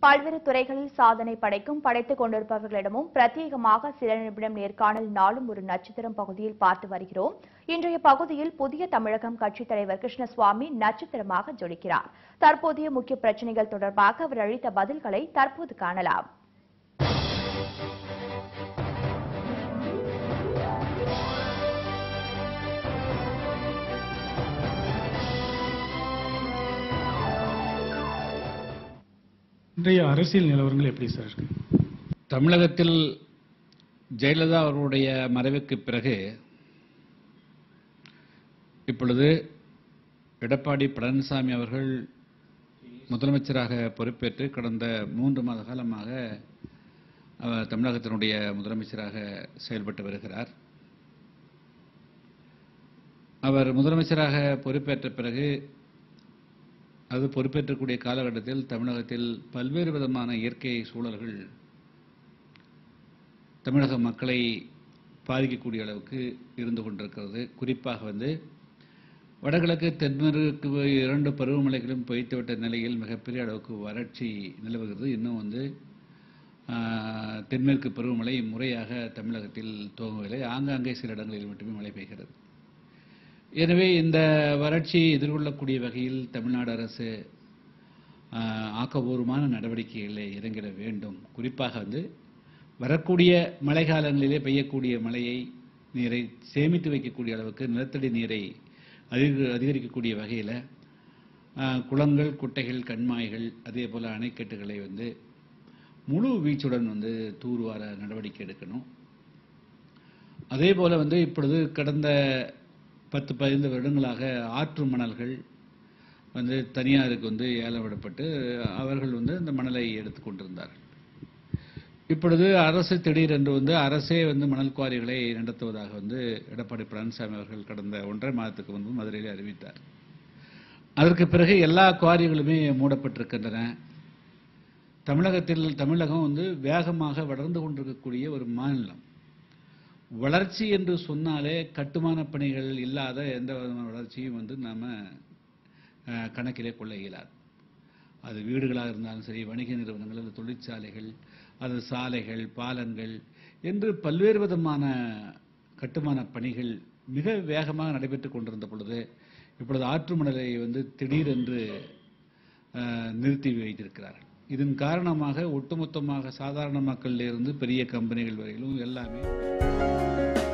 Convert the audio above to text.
பல்வேறு துறைகளில் சாதனை படைக்கும் படைத்துக் கொண்டிருப்பவர்களிடமும் பிரத்யேகமாக சில நிமிடம் நேர்காணல் நாளும் ஒரு நட்சத்திரம் பகுதியில் பார்த்து வருகிறோம் இன்றைய பகுதியில் புதிய தமிழகம் கட்சித் தலைவர் கிருஷ்ணசுவாமி நட்சத்திரமாக ஜொலிக்கிறார் தற்போதைய முக்கிய பிரச்சனைகள் தொடர்பாக அவர் அளித்த பதில்களை தற்போது காணலாம் இன்றைய அரசியல் நிலவரங்கள் எப்படி சார் இருக்கு தமிழகத்தில் ஜெயலலிதா அவர்களுடைய மறைவுக்கு பிறகு இப்பொழுது எடப்பாடி பழனிசாமி அவர்கள் முதலமைச்சராக பொறுப்பேற்று கடந்த மூன்று மாத காலமாக அவர் தமிழகத்தினுடைய முதலமைச்சராக செயல்பட்டு வருகிறார் அவர் முதலமைச்சராக பொறுப்பேற்ற பிறகு அது பொறுப்பேற்றக்கூடிய காலகட்டத்தில் தமிழகத்தில் பல்வேறு விதமான இயற்கை சூழல்கள் தமிழக மக்களை பாதிக்கக்கூடிய அளவுக்கு இருந்து கொண்டிருக்கிறது குறிப்பாக வந்து வடகிழக்கு தென்மேற்கு இரண்டு பருவமழைகளும் பொய்த்துவிட்ட நிலையில் மிகப்பெரிய அளவுக்கு வறட்சி நிலவுகிறது இன்னும் வந்து ஆஹ், தென்மேற்கு பருவமழை முறையாக தமிழகத்தில் துவங்கவில்லை ஆங்காங்கே சில இடங்களில் மட்டுமே மழை பெய்கிறது எனவே இந்த வறட்சியை எதிர்கொள்ளக்கூடிய வகையில் தமிழ்நாடு அரசு ஆஹ், ஆக்கபூர்வமான நடவடிக்கைகளை இறங்கிட வேண்டும் குறிப்பாக வந்து வரக்கூடிய மழைக்காலங்களிலே பெய்யக்கூடிய மழையை நீரை சேமித்து வைக்கக்கூடிய அளவுக்கு நிலத்தடி நீரை அதிக அதிகரிக்கக்கூடிய வகையில் குளங்கள் குட்டைகள் கண்மாய்கள் அதே போல் அணைக்கட்டுகளை வந்து முழு வீச்சுடன் வந்து தூர்வார நடவடிக்கை எடுக்கணும் அதே போல் வந்து இப்பொழுது கடந்த பத்து பதினைந்து வருடங்களாக ஆற்று மணல்கள் வந்து தனியாருக்கு வந்து ஏலம் விடப்பட்டு அவர்கள் வந்து இந்த மணலை எடுத்து கொண்டிருந்தார்கள் இப்பொழுது அரசு திடீரென்று வந்து அரசே வந்து மணல் குவாரிகளை நடத்துவதாக வந்து எடப்பாடி பழனிசாமி அவர்கள் கடந்த ஒன்றரை மாதத்துக்கு முன்பு மதுரையில் அறிவித்தார் அதற்கு பிறகு எல்லா குவாரிகளுமே மூடப்பட்டிருக்கின்றன தமிழகத்தில் தமிழகம் வந்து வேகமாக வளர்ந்து கொண்டிருக்கக்கூடிய ஒரு மாநிலம் வளர்ச்சி என்று சொன்னாலே கட்டுமான பணிகள் இல்லாத எந்த விதமான வளர்ச்சியும் வந்து நாம அஹ், கணக்கிலே கொள்ள இயலாது அது வீடுகளாக இருந்தாலும் சரி வணிக நிறுவனங்கள் அல்லது தொழிற்சாலைகள் அது சாலைகள் பாலங்கள் என்று பல்வேறு விதமான கட்டுமான பணிகள் மிக வேகமாக நடைபெற்றுக் கொண்டிருந்த பொழுது இப்பொழுது ஆற்று மணலை வந்து திடீரென்று அஹ், நிறுத்தி வைத்திருக்கிறார்கள் இதன் காரணமாக ஒட்டுமொத்தமாக சாதாரண மக்களிலிருந்து பெரிய கம்பெனிகள் வரையிலும் எல்லாமே